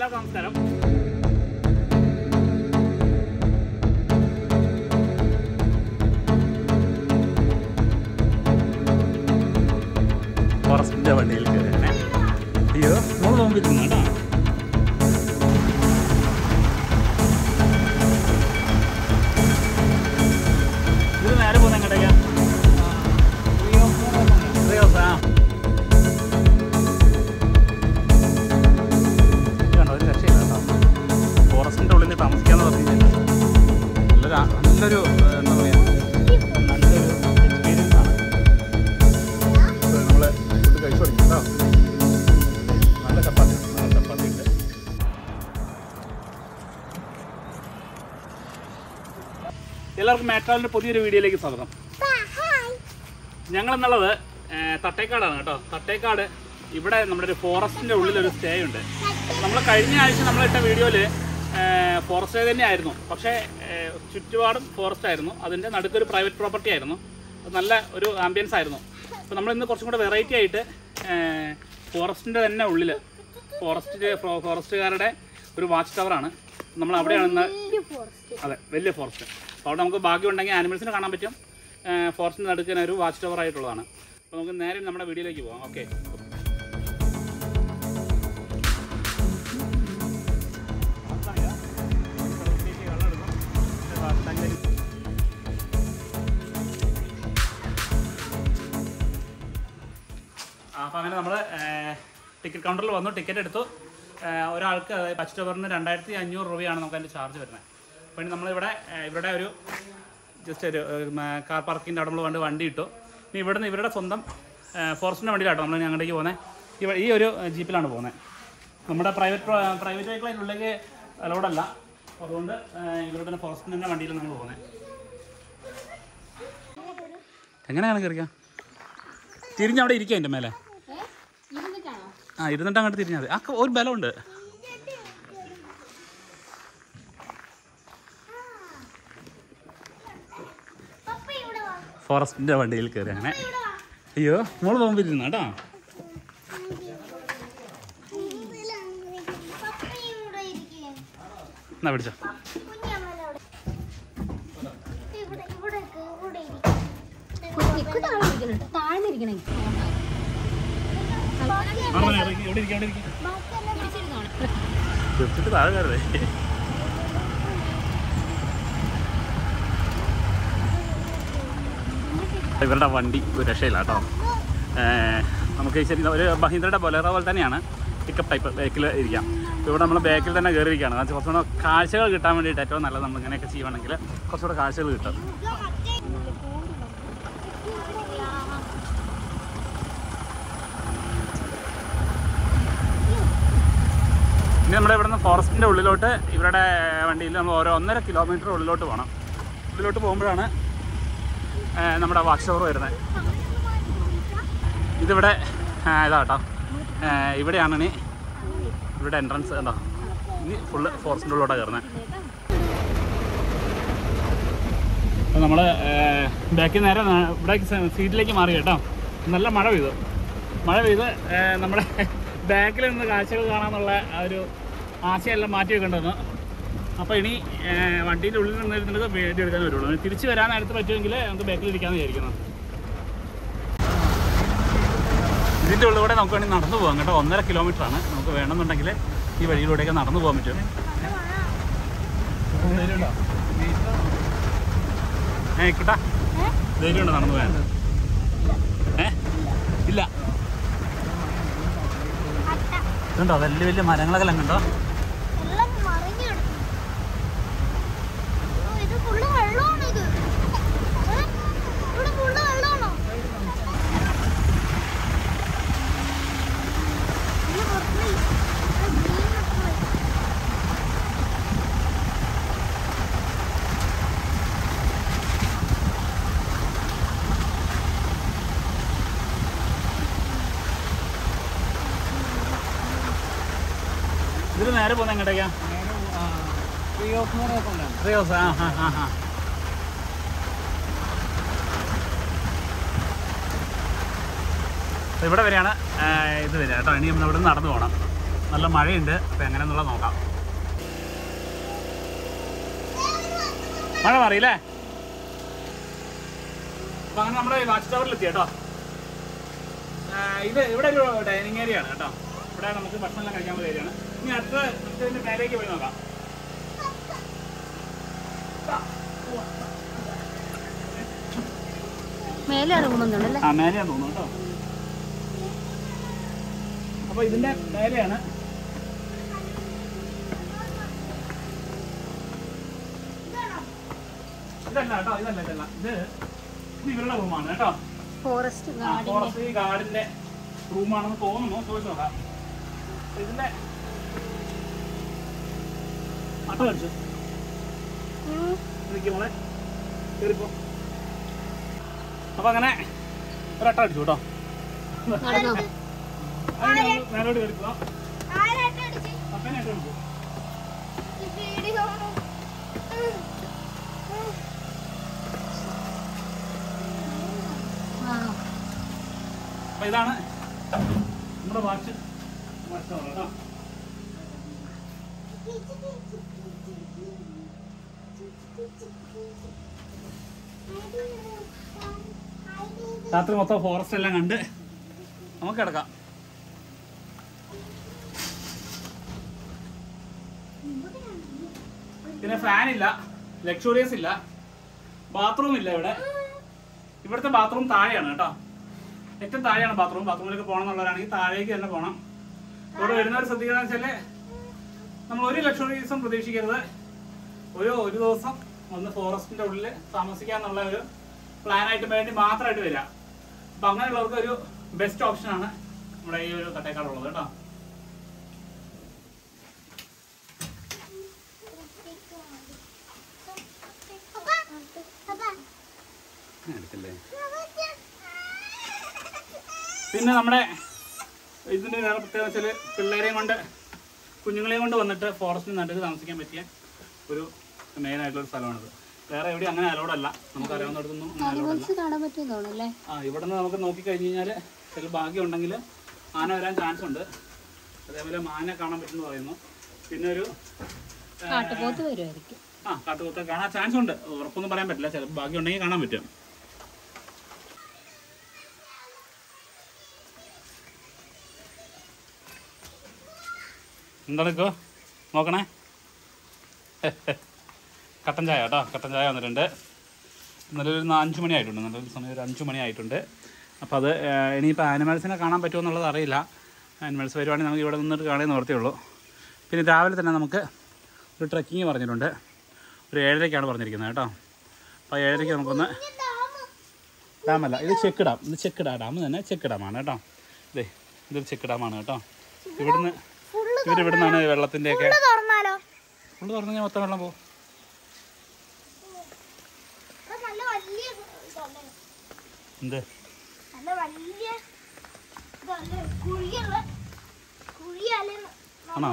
എല്ലാവർക്കും നമസ്കാരം ഫോറസ്റ്റിന്റെ വണ്ടിയിൽ കയറിയാണേ അയ്യോ മോള് നോക്കിയിരുന്നു കേട്ടോ ഇത് നേരെ പോകുന്ന എങ്ങോട്ടേക്കാ റിയോസ് ആ ഇത് കണ്ടോ ഒരു രക്ഷയില്ല കേട്ടോ ഫോറസ്റ്റിന്റെ ഉള്ളിൽ താമസിക്കാന്ന് പറഞ്ഞു കഴിഞ്ഞാൽ നല്ലൊരു ആ- നല്ലൊരു ഏഹ്, എന്താ പറയാ നല്ലൊരു എക്സ്പീരിയൻസ് ആണ് നമ്മൾ ഫുഡ് കഴിച്ചു തുടങ്ങി കേട്ടോ നല്ല ചപ്പാത്തി നല്ല ചപ്പാത്തി ഉണ്ട് എല്ലാവർക്കും മാട്രാവിൻ്റെ പുതിയൊരു വീഡിയോയിലേക്ക് സ്വാഗതം ഞങ്ങൾ എന്നുള്ളത് ഏഹ്, തട്ടേക്കാടാണ് കേട്ടോ തട്ടേക്കാട് ഇവിടെ നമ്മുടെ ഒരു ഫോറസ്റ്റിൻ്റെ ഉള്ളിലൊരു സ്റ്റേ ഉണ്ട് നമ്മൾ കഴിഞ്ഞ ആഴ്ച നമ്മളിട്ട വീഡിയോയിൽ ഫോറസ്റ്റ് സ്റ്റേ തന്നെയായിരുന്നു പക്ഷേ ഏഹ്, ചുറ്റുപാടും ഫോറസ്റ്റ് ആയിരുന്നു അതിൻ്റെ നടുക്കൊരു പ്രൈവറ്റ് പ്രോപ്പർട്ടി ആയിരുന്നു അത് നല്ല ഒരു ആംബിയൻസ് ആയിരുന്നു അപ്പോൾ നമ്മൾ ഇന്ന് കുറച്ചും കൂടെ വെറൈറ്റി ആയിട്ട് ഫോറസ്റ്റിൻ്റെ തന്നെ ഉള്ളിൽ ഫോറസ്റ്റ് ഫോറസ്റ്റുകാരുടെ ഒരു വാച്ച് ടവറാണ് നമ്മൾ അവിടെയാണ് ഇന്ന് അതെ വലിയ ഫോറസ്റ്റ് അപ്പോൾ അവിടെ നമുക്ക് ഭാഗ്യം ഉണ്ടെങ്കിൽ ആനിമൽസിനെ കാണാൻ പറ്റും ഫോറസ്റ്റിന് നടുക്കുന്ന ഒരു വാച്ച് ടവർ ആയിട്ടുള്ളതാണ് അപ്പോൾ നമുക്ക് നേരെ നമ്മുടെ വീഡിയോയിലേക്ക് പോകാം ഓക്കെ അപ്പോൾ അങ്ങനെ നമ്മൾ ടിക്കറ്റ് കൗണ്ടറിൽ വന്നു ടിക്കറ്റ് എടുത്തു ആ, ഒരാൾക്ക് പച്ച് ടവറിന് രണ്ടായിരത്തി അഞ്ഞൂറ് രൂപയാണ് നമുക്ക് അതിൻ്റെ ചാർജ് വരുന്നത് അപ്പോൾ ഇനി നമ്മളിവിടെ ആ, ഇവിടെ ഒരു ജസ്റ്റ് ഒരു കാർ പാർക്കിൻ്റെ അവിടെ നമ്മൾ വണ്ടി വണ്ടി ഇട്ടു ഇനി ഇവിടെ നിന്ന് ഇവരുടെ സ്വന്തം ഫോറസ്റ്റിൻ്റെ വണ്ടിയിലാട്ടോ നമ്മൾ ഞങ്ങളിലേക്ക് പോകുന്നത് ഈ ഒരു ജീപ്പിലാണ് പോകുന്നത് നമ്മുടെ പ്രൈവറ്റ് പ്രൈവറ്റ് വെഹിക്കിൾ അതിനുള്ളിലേക്ക് അലൗഡല്ല അതുകൊണ്ട് ആ, ഇവരുടെ ഫോറസ്റ്റിൻ്റെ വണ്ടിയിൽ നമ്മൾ പോകുന്നത് എങ്ങനെയാണ് കയറിക്കാം തിരിഞ്ഞവിടെ ഇരിക്കുക എൻ്റെ മേലെ ആ ഇരുന്നിട്ട് അങ്ങോട്ട് തിരിഞ്ഞാൽ മതി ആ ക- ഒരു ബലമുണ്ട് ഫോറസ്റ്റിന്റെ വണ്ടിയിൽ കയറി അങ്ങനെ അയ്യോ മോള് പോകുമ്പോൾ കേട്ടോ എന്നാ പിടിച്ചോ താഴ്ന്നിരിക്കണേ അവിടെ ഇരിക്ക്, ഇവിടെ ഇരിക്ക്, അവിടെ ഇരിക്ക്. തീർച്ചിട്ട് താഴെ കയറേ ഇവരുടെ വണ്ടി ഒരു രക്ഷയില്ല കേട്ടോ ഏർ നമുക്ക് ശരി ഒരു മഹീന്ദ്രയുടെ ബൊലേറോ പോലെ തന്നെയാണ് പിക്കപ്പ് ടൈപ്പ് ബാക്കിൽ ഇരിക്കാം ഇപ്പോൾ ഇവിടെ നമ്മൾ ബാക്കിൽ തന്നെ കയറിയിരിക്കുകയാണ് കാരണം കുറച്ചുകൂടെ കാഴ്ചകൾ കിട്ടാൻ വേണ്ടിയിട്ട് ഏറ്റവും നല്ലത് നമ്മൾ ഇങ്ങനെയൊക്കെ ചെയ്യുവാണെങ്കിൽ കുറച്ചുകൂടെ കാഴ്ചകൾ കിട്ടും ഇനി നമ്മുടെ ഇവിടുന്ന് ഫോറസ്റ്റിൻ്റെ ഉള്ളിലോട്ട് ഇവരുടെ വണ്ടിയിൽ നമ്മൾ ഓരോ ഒന്നര കിലോമീറ്റർ ഉള്ളിലോട്ട് പോകണം ഉള്ളിലോട്ട് പോകുമ്പോഴാണ് ഏർ, നമ്മുടെ വാച്ച് ടവർ വരുന്നത് ഇതിവിടെ ആ, ഇതാ കേട്ടോ ഏർ, ഇവിടെയാണ് ഇനി ഇവിടെ എൻട്രൻസ് കണ്ടോ ഇനി ഫുള്ള് ഫോറസ്റ്റിൻ്റെ ഉള്ളിലോട്ടാണ് കയറുന്നത് അപ്പോൾ നമ്മൾ ബാക്കിൽ നേരെ ന- ഇവിടെ സീറ്റിലേക്ക് മാറി കേട്ടോ നല്ല മഴ പെയ്തു മഴ പെയ്ത് ഏർ, നമ്മുടെ ബാക്കിൽ നിന്ന് കാഴ്ചകൾ കാണാമെന്നുള്ള ആ ഒരു ആശയമെല്ലാം മാറ്റി വെക്കേണ്ടതെന്ന് അപ്പോൾ ഇനി ഏർ, വണ്ടീൻ്റെ ഉള്ളിൽ നിന്ന് ഇരുന്നിട്ട് വീഡിയോ എടുക്കാൻ വരുള്ളൂ ഇനി തിരിച്ച് വരാൻ നേരത്ത് പറ്റുമെങ്കിൽ നമുക്ക് ബാക്കിൽ ഇരിക്കാമെന്ന് വിചാരിക്കുന്നു ഇതിൻ്റെ ഉള്ളിലൂടെ നമുക്ക് വേണമെങ്കിൽ നടന്നു പോകാം കേട്ടോ ഒന്നര കിലോമീറ്റർ ആണ് നമുക്ക് വേണമെന്നുണ്ടെങ്കിൽ ഈ വഴിയിലൂടെയൊക്കെ നടന്നു പോകാൻ പറ്റും ഏ കിട്ടാ ധൈര്യമുണ്ടോ നടന്നു പോയാൽ ഏ ഇല്ല ഇതുണ്ടോ വലിയ വലിയ മരങ്ങളൊക്കെ എല്ലാം കണ്ടോ എല്ലാം മറിഞ്ഞെടുത്തു ഇത് ഫുള്ള് വെള്ളമാണ് ഇത് ഏ? ഇവിടെ ഫുള്ള് വെള്ളമാണോ ഇല്ല, പുറത്തുപോയി. ആ, green പുറത്തുപോയി. ഇതിൽ നേരെ പോകുന്ന എങ്ങോട്ടേക്കാ റിയോസ് ആ ഹാ ഹാ ഹാ ഇവിടെ വരെയാണ് ആ, ഇത് വരിക കേട്ടോ ഇനി നമ്മൾ ഇവിടെ നിന്ന് നടന്നു പോകണം നല്ല മഴയുണ്ട് അപ്പോൾ എങ്ങനെയെന്നുള്ളത് നോക്കാം മഴ മാറിയില്ലേ അപ്പൊ അങ്ങനെ നമ്മുടെ വാച്ച് ടവറിൽ എത്തി കേട്ടോ ആ, ഇത് ഇവിടെ ഒരു ഡൈനിങ് ഏരിയ ആണ് കേട്ടോ ഇവിടെ നമുക്ക് ഭക്ഷണം എല്ലാം കഴിക്കാൻ പറ്റിയ ഏരിയ ആണ് ഇനി അടുത്ത നമുക്ക് ഇതിന്റെ മേലേക്ക് പോയി നോക്കാം മേലെ ഇറങ്ങുന്നുണ്ടല്ലേ ആ മേലെയാന്ന് തോന്നുന്നു കേട്ടോ അപ്പൊ ഇതിന്റെ മേലെയാണ് ഇതല്ല കേട്ടോ ഇതല്ല ഇതല്ല ഇത് ഇത് ഇവരുടെ റൂമാണ് കേട്ടോ ഫോറസ്റ്റ് ആ, ഗാർഡിന്റെ ഫോറസ്റ്റ് ഗാർഡിന്റെ റൂമാണെന്ന് തോന്നുന്നു ചോദിച്ചു നോക്കാം അപ്പൊ ഇതിന്റെ അട്ട കഴിച്ചു മോളെ കയറിപ്പോ അപ്പൊ അങ്ങനെ ഒരട്ട അടിച്ചു കേട്ടോ നടന്നോ അതിന് നമ്മള് മേലോട്ട് കയറിപ്പോ അപ്പനായിട്ട് അടിച്ചു ആ അപ്പൊ ഇതാണ് നമ്മുടെ വാച്ച് വാച്ച് ടവർ കേട്ടോ രാത്രി മൊത്തം ഫോറസ്റ്റ് എല്ലാം കണ്ട് നമുക്ക് കിടക്കാം പിന്നെ ഫാൻ ഇല്ല ലക്ഷൂറിയസ് ഇല്ല ബാത്റൂം ഇല്ല ഇവിടെ ഇവിടുത്തെ ബാത്റൂം താഴെയാണ് കേട്ടോ ഏറ്റവും താഴെയാണ് ബാത്റൂം ബാത്റൂമിലേക്ക് പോകണം എന്നുള്ളവരാണെങ്കിൽ താഴേക്ക് തന്നെ പോകണം ഇവിടെ വരുന്നവർ ശ്രദ്ധിക്കണം വെച്ചാല് നമ്മൾ ഒരു ലക്ഷറീസും പ്രതീക്ഷിക്കരുത് ഒരു ഒരു ദിവസം ഒന്ന് ഫോറസ്റ്റിന്റെ ഉള്ളിൽ താമസിക്കാന്നുള്ള ഒരു പ്ലാനായിട്ട് വേണ്ടി മാത്രമായിട്ട് വരിക അപ്പൊ അങ്ങനെയുള്ളവർക്ക് ഒരു ബെസ്റ്റ് ഓപ്ഷനാണ് നമ്മുടെ ഈ ഒരു തട്ടേക്കാടുള്ളത് കേട്ടോ എടുക്കല്ലേ പിന്നെ നമ്മുടെ ഇതിന്റെ വേറെ പ്രത്യേകത വെച്ചാൽ പിള്ളേരെയും കൊണ്ട് കുഞ്ഞുങ്ങളെയും കൊണ്ട് വന്നിട്ട് ഫോറസ്റ്റിന് നടുക്ക് താമസിക്കാൻ പറ്റിയ ഒരു മെയിൻ ആയിട്ടുള്ള ഒരു സ്ഥലമാണിത് വേറെ എവിടെയും അങ്ങനെ അലോഡ് അല്ല നമുക്ക് അറിയാവുന്നിടത്തൊന്നും അങ്ങനെ allowed അല്ല ആനിമൽസ് കാണാൻ പറ്റും തോന്നുന്നല്ലേ ആ ഇവിടെ നിന്ന് നമുക്ക് നോക്കി കഴിഞ്ഞ് കഴിഞ്ഞാൽ ചില ഭാഗ്യം ഉണ്ടെങ്കിൽ ആന വരാൻ ചാൻസ് ഉണ്ട് അതേപോലെ മാനെ കാണാൻ പറ്റുമെന്ന് പറയുന്നു പിന്നെ ഒരു ആ, കാട്ടുപോത്ത് വരുമായിരിക്കും ആ കാട്ടുപോത്ത് കാണാൻ ചാൻസ് ഉണ്ട് ഉറപ്പൊന്നും പറയാൻ പറ്റില്ല ചില ഭാഗ്യം ഉണ്ടെങ്കിൽ കാണാൻ പറ്റും എന്താണിക്കോ നോക്കണേ കട്ടൻ ചായ കേട്ടോ കട്ടൻ ചായ വന്നിട്ടുണ്ട് നല്ലൊരു അഞ്ച് മണി ആയിട്ടുണ്ട് നല്ലൊരു സമയം ഒരു അഞ്ച് മണി ആയിട്ടുണ്ട് അപ്പോൾ അത് ഏഹ്, ഇനിയിപ്പോൾ ആനിമൽസിനെ കാണാൻ പറ്റുമോ എന്നുള്ളത് അറിയില്ല ആനിമൽസ് വരുവാണെങ്കിൽ നമുക്ക് ഇവിടെ നിന്നിട്ട് കാണാൻ നിവർത്തിയുള്ളൂ പിന്നെ രാവിലെ തന്നെ നമുക്ക് ഒരു ട്രക്കിങ് പറഞ്ഞിട്ടുണ്ട് ഒരു ഏഴരയ്ക്കാണ് പറഞ്ഞിരിക്കുന്നത് കേട്ടോ അപ്പോൾ ഏഴരയ്ക്ക് നമുക്കൊന്ന് ഡാമല്ല ഇത് ചെക്ക് ഡാം ഇത് ചെക്ക് ഡാം ഡാം തന്നെ ചെക്ക് ഡാമാണ് കേട്ടോ ഇതേ ഇതൊരു ചെക്ക് ഡാമാണ് കേട്ടോ ഇവിടുന്ന് ഇവരിവിടുന്നാണ് വെള്ളത്തിൻ്റെയൊക്കെ തുറന്നാലോ ഫുള്ള് തുറന്നു കഴിഞ്ഞാൽ മൊത്തം വെള്ളം പോകും നല്ല വലിയ ഇതല്ലേ എന്ത് നല്ല വലിയ ഇതല്ലേ കുഴിയുള്ള കുഴിയല്ലേ ആണോ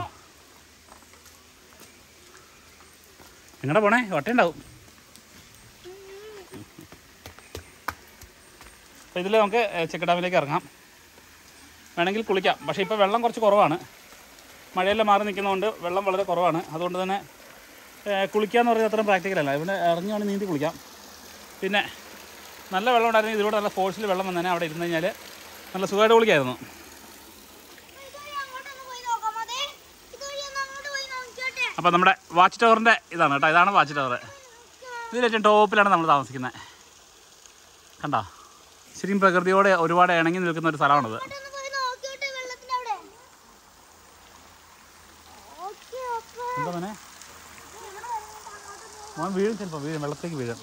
നിങ്ങളുടെ പോണേ ഒട്ടയുണ്ടാവും അപ്പോൾ ഇതിൽ നമുക്ക് ചെക്ക് ഡാമിലേക്ക് ഇറങ്ങാം വേണമെങ്കിൽ കുളിക്കാം പക്ഷേ ഇപ്പോൾ വെള്ളം കുറച്ച് കുറവാണ് മഴയെല്ലാം മാറി നിൽക്കുന്നതുകൊണ്ട് വെള്ളം വളരെ കുറവാണ് അതുകൊണ്ട് തന്നെ ഏഹ്, കുളിക്കാന്ന് പറയുന്നത് അത്രയും പ്രാക്ടിക്കൽ അല്ല ഇവിടെ ഇറങ്ങി വേണമെങ്കിൽ നീന്തി കുളിക്കാം പിന്നെ നല്ല വെള്ളം ഉണ്ടായിരുന്നു ഇതിലൂടെ നല്ല ഫോഴ്സിൽ വെള്ളം വന്നേനെ അവിടെ ഇരുന്ന് കഴിഞ്ഞാൽ നല്ല സുഖമായിട്ട് കുളിക്കായിരുന്നു ഇതുവഴി അങ്ങോട്ടൊന്ന് പോയി നോക്കാം അതെ ഇതുവഴി ഒന്ന് അങ്ങോട്ട് പോയി നോക്കിയോട്ടെ അപ്പോൾ നമ്മുടെ വാച്ച് ടവറിൻ്റെ ഇതാണ് കേട്ടോ ഇതാണ് വാച്ച് ടവർ ഇതിൽ ഏറ്റവും ടോപ്പിലാണ് നമ്മൾ താമസിക്കുന്നത് കണ്ടോ ശരിക്കും പ്രകൃതിയോടെ ഒരുപാട് ഇണങ്ങി നിൽക്കുന്ന ഒരു സ്ഥലമാണിത് അങ്ങോട്ടൊന്ന് പോയി നോക്കിയോട്ടെ വെള്ളത്തിന്റെ അവിടെ ഓക്കേ ഓക്കേ എന്താ മോനെ മോൻ വീഴും ചിലപ്പോൾ വീഴും വെള്ളത്തേക്ക് വീഴും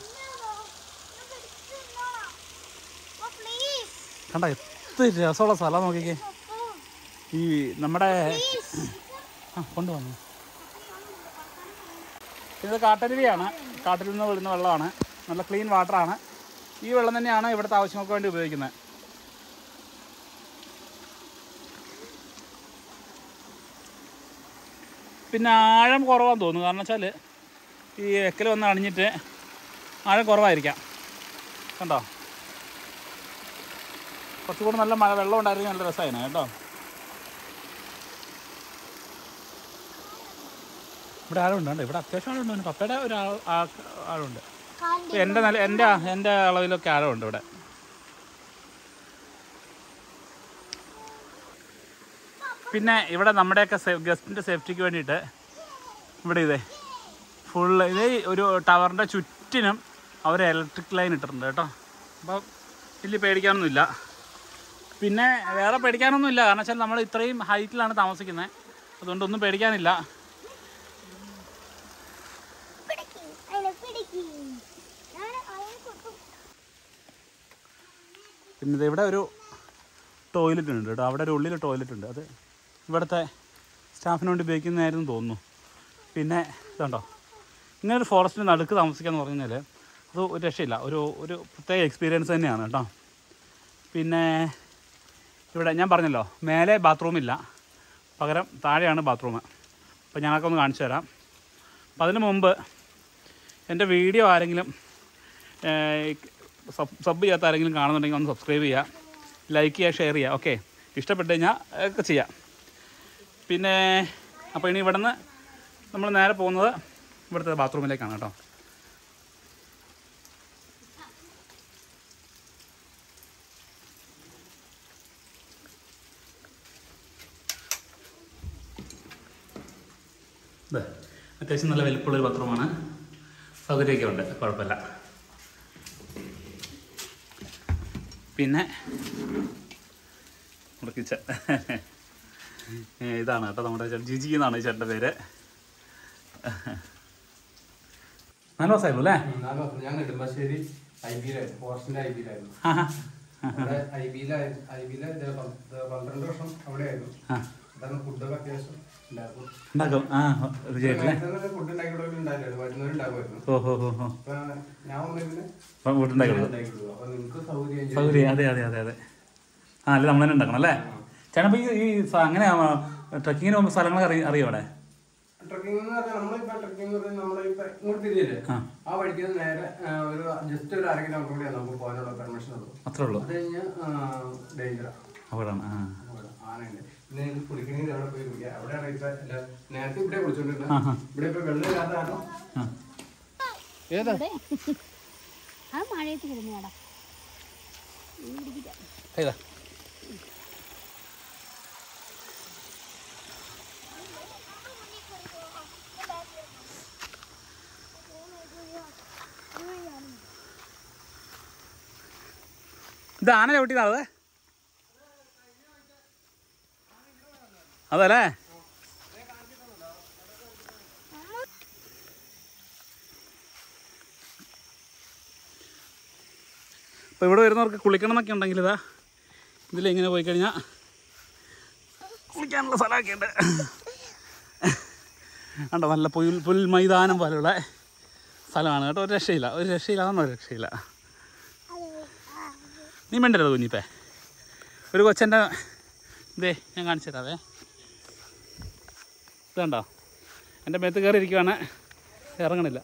പ്ലീസ് കണ്ട എത്ര രസമുള്ള സ്ഥലം നോക്കിക്കേ ഈ നമ്മുടെ ആ കൊണ്ടുവന്നു ഇത് കാട്ടരുവിയാണ് കാട്ടിൽ നിന്ന് വീഴുന്ന വെള്ളമാണ് നല്ല ക്ലീൻ വാട്ടറാണ് ഈ വെള്ളം തന്നെയാണ് ഇവിടുത്തെ ആവശ്യങ്ങൾക്ക് വേണ്ടി ഉപയോഗിക്കുന്നത് പിന്നെ ആഴം കുറവാന്ന് തോന്നുന്നു കാരണം വെച്ചാൽ ഈ എക്കൽ വന്ന് അണിഞ്ഞിട്ട് ആഴം കുറവായിരിക്കാം കണ്ടോ കുറച്ചുകൂടി നല്ല മഴ വെള്ളം ഉണ്ടായിരുന്നെങ്കിൽ നല്ല രസമായിരുന്നു കേട്ടോ ഇവിടെ ആളുണ്ട് ഉണ്ട് ഇവിടെ അത്യാവശ്യം ആളുണ്ട് പിന്നെ പപ്പയുടെ ഒരു ആൾ- ആ- ആളുണ്ട് കാലിന്റെ എൻ്റെ നല്ല എൻ്റെ എൻ്റെ അളവിലൊക്കെ ആളുണ്ട് ഇവിടെ പിന്നെ ഇവിടെ നമ്മുടെയൊക്കെ സേ ഗസ്റ്റിൻ്റെ സേഫ്റ്റിക്ക് വേണ്ടിയിട്ട് ഇവിടെ ഇതേ ഫുള്ള് ഇത് ഒരു ടവറിൻ്റെ ചുറ്റിനും അവർ ഇലക്ട്രിക് ലൈൻ ഇട്ടിട്ടുണ്ട് കേട്ടോ അപ്പം വലിയ പേടിക്കാനൊന്നുമില്ല പിന്നെ വേറെ പേടിക്കാനൊന്നുമില്ല കാരണം വെച്ചാൽ നമ്മൾ ഇത്രയും ഹൈറ്റിലാണ് താമസിക്കുന്നത് അതുകൊണ്ടൊന്നും പേടിക്കാനില്ല പിടിക്ക് അതിനെ പിടിക്ക് ഞാൻ അതിനെ കൊത്തും പിന്നെ ഇത് ഇവിടെ ഒരു ടോയ്ലറ്റ് ഉണ്ട് കേട്ടോ അവിടെ ഒരു ഉള്ളിൽ ടോയ്ലറ്റ് ഉണ്ട് അത് ഇവിടുത്തെ സ്റ്റാഫിന് വേണ്ടി ഉപയോഗിക്കുന്നതായിരുന്നു തോന്നുന്നു പിന്നെ ഇതുണ്ടോ ഇങ്ങനെ ഒരു ഫോറസ്റ്റിന് നടുക്ക് താമസിക്കുക എന്ന് പറഞ്ഞു കഴിഞ്ഞാൽ അത് ഒരു രക്ഷയില്ല ഒരു ഒരു പ്രത്യേക എക്സ്പീരിയൻസ് തന്നെയാണ് കേട്ടോ പിന്നെ ഇവിടെ ഞാൻ പറഞ്ഞല്ലോ മേലെ ബാത്റൂമില്ല പകരം താഴെയാണ് ബാത്റൂം അപ്പോൾ ഞങ്ങളൊക്കെ ഒന്ന് കാണിച്ചു തരാം അപ്പം അതിന് മുമ്പ് എൻ്റെ വീഡിയോ ആരെങ്കിലും സബ് സബ് ചെയ്യാത്ത ആരെങ്കിലും കാണുന്നുണ്ടെങ്കിൽ ഒന്ന് സബ്സ്ക്രൈബ് ചെയ്യുക ലൈക്ക് ചെയ്യുക ഷെയർ ചെയ്യുക ഓക്കെ ഇഷ്ടപ്പെട്ട് കഴിഞ്ഞാൽ ഒക്കെ ചെയ്യാം പിന്നെ അപ്പോൾ ഇനി ഇവിടുന്ന് നമ്മൾ നേരെ പോകുന്നത് ഇവിടുത്തെ ബാത്റൂമിലേക്കാണ് കേട്ടോ ഇത് അത്യാവശ്യം നല്ല വലിപ്പമുള്ളൊരു ബാത്റൂമാണ് സൗകര്യമൊക്കെ ഉണ്ട് കുഴപ്പമില്ല പിന്നെ നമ്മുടെ കിച്ചൺ ഇതാണ് കേട്ടോ നമ്മുടെ ചേട്ടൻ ജിജി എന്നാണ് ഈ ചേട്ടൻ്റെ പേര് നല്ല ദിവസമായിരുന്നു അല്ലേ നാല് വർഷം ഞാൻ നെടുമ്പാശ്ശേരി ഐ ബിയിലായിരുന്നു ഫോറസ്റ്റിന്റെ ഐ ബിയിലായിരുന്നു ആഹാ. അവിടെ ഐ ബിയിലായിരുന്നു ഐ ബിയിലെ ഇത് പ- ഇത് പന്ത്രണ്ട് വർഷം അവിടെയായിരുന്നു ആ അതാണ് ഫുഡൊക്കെ അത്യാവശ്യം ഉണ്ടാക്കും ഉണ്ടാക്കും ആ ഒരു ചേട്ടല്ലേ ഫുഡ് ഉണ്ടാക്കിയിട്ടുള്ള ഉണ്ടാക്കില്ല വരുന്നവരുണ്ടാക്കുമായിരുന്നു ഓ ഹോ ഹോ ഹോ അപ്പൊ ഞാൻ വന്നിരുന്നു അപ്പം വീട്ടുണ്ടാക്കുള്ളൂ അപ്പൊ നിങ്ങൾക്ക് സൗകര്യം ചെയ്ത് സൗകര്യം അതെ അതെ അതെ അതെ ആ അല്ലേ നമ്മൾ തന്നെ ഉണ്ടാക്കണം അല്ലേ ചേട്ടൻ അപ്പോൾ ഈ ഈ സ- അങ്ങനെ ട്രക്കിങ്ങിന് പോകുമ്പോൾ സ്ഥലങ്ങൾ അറിയ അറിയോ അവിടെ ട്രക്കിംഗ് എന്ന് പറഞ്ഞാൽ നമ്മളിപ്പോ ട്രക്കിംഗ് എന്ന് പറഞ്ഞാൽ നമ്മളിപ്പോ ഇങ്ങോട്ട് തിരിയല്ലേ ആ. ആ വഴിക്ക് നിന്ന് നേരെ ആ, ഒരു ജസ്റ്റ് ഒരു അര കിലോമീറ്റർ കൂടിയാണ് നമുക്ക് പോകാനുള്ള പെർമിഷൻ ഉള്ളൂ അത്രേ ഉള്ളൂ അത് കഴിഞ്ഞ് ഡേഞ്ചറാണ് അവിടെയാണ് ആ അവിടെ ആനയുണ്ട് പിന്നെ എനിക്ക് കുളിക്കണമെങ്കിൽ അവിടെ പോയി കുളിക്കാം അവിടെയാണ് ഇപ്പൊ എല്ലാ നേരത്തെ ഇവിടെ ആഹാ. കുളിച്ചോണ്ടിരുന്നത് ഇവിടെ ഇപ്പൊ വെള്ളം ഇല്ലാത്ത കാരണം ആ ഏതാ ആ മഴയത്ത് കിടന്നേടാ ഏതാ ഇത് ആന ചവിട്ടിയതാണത് അതല്ലേ അപ്പോൾ ഇവിടെ വരുന്നവർക്ക് കുളിക്കണം എന്നൊക്കെ ഉണ്ടെങ്കിൽ ഇതാ ഇതിലിങ്ങനെ പോയി കഴിഞ്ഞാൽ കുളിക്കാനുള്ള സ്ഥലമൊക്കെ ഉണ്ട് കണ്ടോ നല്ല പുൽ പുൽ മൈതാനം പോലുള്ള സ്ഥലമാണ് കേട്ടോ ഒരു രക്ഷയില്ല ഒരു രക്ഷയില്ല അതൊന്നും ഒരു രക്ഷയില്ല നീ വേണ്ടരുത് കുഞ്ഞിപ്പേ ഒരു കൊച്ചൻ്റെ ഇതേ ഞാൻ കാണിച്ചു തരാവേ ഇത് കണ്ടോ എൻ്റെ മേത്ത് കയറി ഇരിക്കുവാണ് ഇറങ്ങണില്ല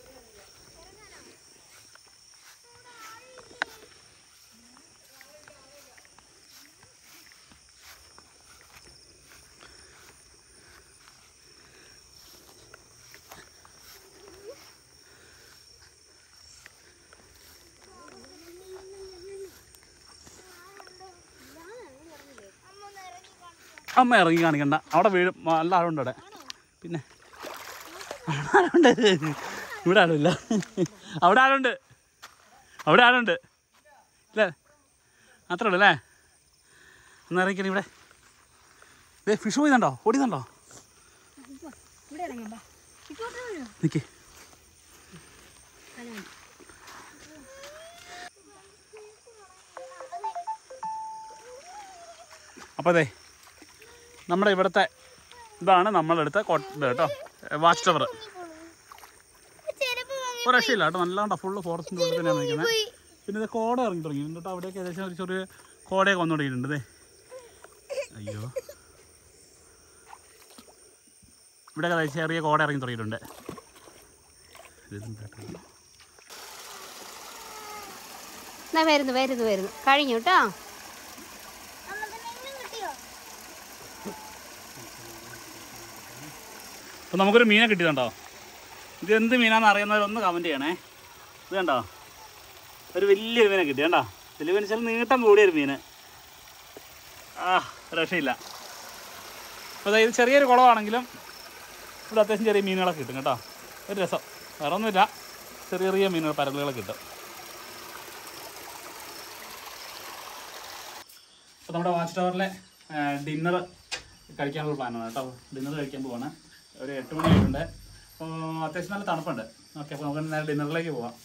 അമ്മ ഇറങ്ങി കാണിക്കണ്ട അവിടെ വീഴും നല്ല ആളുണ്ട് അവിടെ പിന്നെ അവിടെ ആളുണ്ട് ഇവിടെ ആളില്ല അവിടെ ആളുണ്ട് അവിടെ ആളുണ്ട് അല്ലേ അത്രേ ഉള്ളൂ അല്ലേ ഒന്ന് ഇറങ്ങിക്കണി ഇവിടെ ദേ ഫിഷ് പോയിന്നുണ്ടോ ഓടിയുന്നുണ്ടോ ഇവിടെ ഇറങ്ങണ്ട ഇങ്ങോട്ട് വരൂ. നിൽക്കേ അപ്പോൾ അതെ നമ്മുടെ ഇവിടുത്തെ ഇതാണ് നമ്മളെടുത്ത കോട്ട ഇത് കേട്ടോ വാച്ച് ടവർ ചെരുപ്പ് വാങ്ങി ഒരു രക്ഷയില്ല കേട്ടോ നല്ലാണ്ട ഫുള്ള് ഫോറസ്റ്റിൻ്റെ ഉള്ളിൽ തന്നെയാണ് നിൽക്കുന്നത് പിന്നെ ഇത് കോട ഇറങ്ങി തുടങ്ങി കേട്ടോ അവിടെയൊക്കെ ഏകദേശം ഒരു ചെറിയ കോടയൊക്കെ വന്നു തുടങ്ങിയിട്ടുണ്ട് ദേ അയ്യോ ഇവിടെയൊക്കെ ദേ ചെറിയ കോട ഇറങ്ങി തുടങ്ങിയിട്ടുണ്ട് ഇതെന്താ കേട്ടോ? എന്നാ വരുന്നു വരുന്നു വരുന്നു കഴിഞ്ഞു കേട്ടോ അമ്മക്ക് നെല്ലും കിട്ടിയോ അപ്പോൾ നമുക്കൊരു മീനെ കിട്ടിയതുണ്ടോ ഇത് എന്ത് മീനാണെന്ന് അറിയുന്നവരൊന്ന് കമൻറ്റ് ചെയ്യണേ ഇത് കണ്ടോ ഒരു വലിയൊരു മീനെ കിട്ടി കണ്ടോ വലിയ മീൻ വെച്ചാൽ നീട്ടം കൂടിയൊരു മീൻ ആ രക്ഷയില്ല അപ്പോൾ അതായത് ചെറിയൊരു കുളമാണെങ്കിലും ഇവിടെ അത്യാവശ്യം ചെറിയ മീനുകളൊക്കെ കിട്ടും കേട്ടോ ഒരു രസം വേറെ ഒന്നുമില്ല ചെറിയ ചെറിയ മീനുകൾ പരലുകളൊക്കെ കിട്ടും അപ്പോൾ നമ്മുടെ വാച്ച് ടവറിലെ ഡിന്നർ കഴിക്കാനുള്ള പ്ലാനാണ് കേട്ടോ ഡിന്നർ കഴിക്കാൻ പോവാണ് ഒരു എട്ട് മണി ആയിട്ടുണ്ട് അപ്പോൾ അത്യാവശ്യം നല്ല തണുപ്പുണ്ട് ഓക്കെ അപ്പോൾ നമുക്ക് നേരെ ഡിന്നറിലേക്ക് പോവാം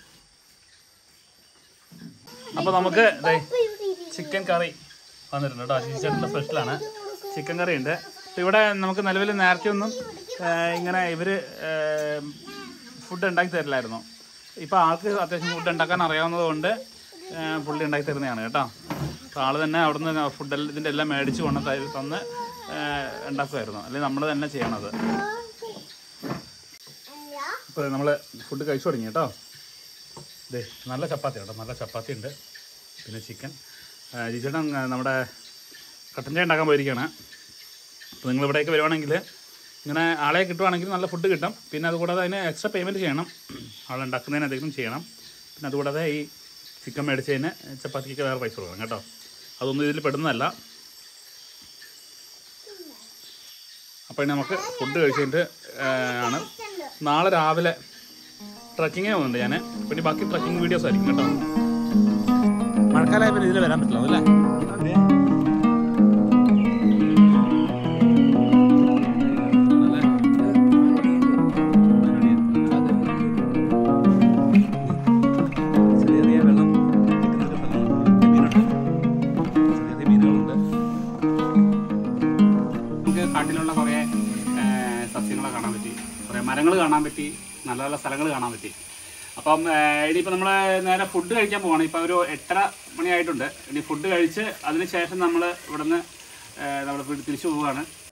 അപ്പോൾ നമുക്ക് ദേ ചിക്കൻ കറി വന്നിട്ടുണ്ട് കേട്ടോ ചേട്ടൻ്റെ സ്പെഷ്യലാണ് ചിക്കൻ കറി ഉണ്ട് അപ്പോൾ ഇവിടെ നമുക്ക് നിലവിൽ നേരത്തെ ഒന്നും ആ, ഇങ്ങനെ ഇവർ ഫുഡ് ഉണ്ടാക്കി തരില്ലായിരുന്നു ഇപ്പോൾ ആൾക്ക് അത്യാവശ്യം ഫുഡ് ഉണ്ടാക്കാൻ അറിയാവുന്നത് കൊണ്ട് ആ, പുള്ളി ഉണ്ടാക്കി തരുന്നതാണ് കേട്ടോ അപ്പോൾ ആൾ തന്നെ അവിടുന്ന് ഫുഡ് ഇതിൻ്റെ എല്ലാം മേടിച്ച് കൊണ്ട് തരും- തന്ന് ആ, ഉണ്ടാക്കുമായിരുന്നു അല്ലെങ്കിൽ നമ്മൾ തന്നെ ചെയ്യണത് ഇപ്പോൾ നമ്മൾ ഫുഡ് കഴിച്ചു തുടങ്ങി കേട്ടോ ദേ നല്ല ചപ്പാത്തി കേട്ടോ നല്ല ചപ്പാത്തി ഉണ്ട് പിന്നെ ചിക്കൻ ജിച്ചേട്ടൻ ആ, നമ്മുടെ കട്ടൻ ചായ ഉണ്ടാക്കാൻ പോയിരിക്കുകയാണ് അപ്പോൾ നിങ്ങൾ ഇവിടേക്ക് വരുവാണെങ്കിൽ ഇങ്ങനെ ആളെ കിട്ടുവാണെങ്കിൽ നല്ല ഫുഡ് കിട്ടും പിന്നെ അതുകൂടാതെ അതിന് എക്സ്ട്രാ പേയ്മെൻറ്റ് ചെയ്യണം ആളുണ്ടാക്കുന്നതിന് എന്തെങ്കിലും ചെയ്യണം പിന്നെ അതുകൂടാതെ ഈ ചിക്കൻ മേടിച്ചതിന് ചപ്പാത്തിക്ക് വേറെ പൈസ കൊടുക്കണം കേട്ടോ അതൊന്നും ഇതിൽ പെടുന്നതല്ല അപ്പോൾ ഇനി നമുക്ക് ഫുഡ് കഴിച്ചിട്ട് ആണ് നാളെ രാവിലെ ട്രക്കിങ്ങേ പോകുന്നുണ്ട് ഞാൻ പിന്നെ ബാക്കി ട്രക്കിംഗ് വീഡിയോസ് ആയിരിക്കും കേട്ടോ മഴക്കാലമായ പിന്നെ ഇതിൽ വരാൻ പറ്റില്ല അല്ലേ ചെറിയ വെള്ളം കിട്ടുന്ന സ്ഥലമാണ് മീനുണ്ട് ചെറിയ മീനുകളുണ്ട് നമുക്ക് കാട്ടിലുള്ള കുറേ സസ്യങ്ങളെ കാണാൻ പറ്റി കുറേ മരങ്ങൾ കാണാൻ പറ്റി നല്ല നല്ല സ്ഥലങ്ങൾ കാണാൻ പറ്റി അപ്പം ഇനിയിപ്പോൾ നമ്മൾ നേരെ ഫുഡ് കഴിക്കാൻ പോവാണ് ഇപ്പോൾ ഒരു എട്ടര മണിയായിട്ടുണ്ട് ഇനി ഫുഡ് കഴിച്ച് അതിന് ശേഷം നമ്മൾ ഇവിടുന്ന് നമ്മൾ തിരിച്ചു പോവുകയാണ്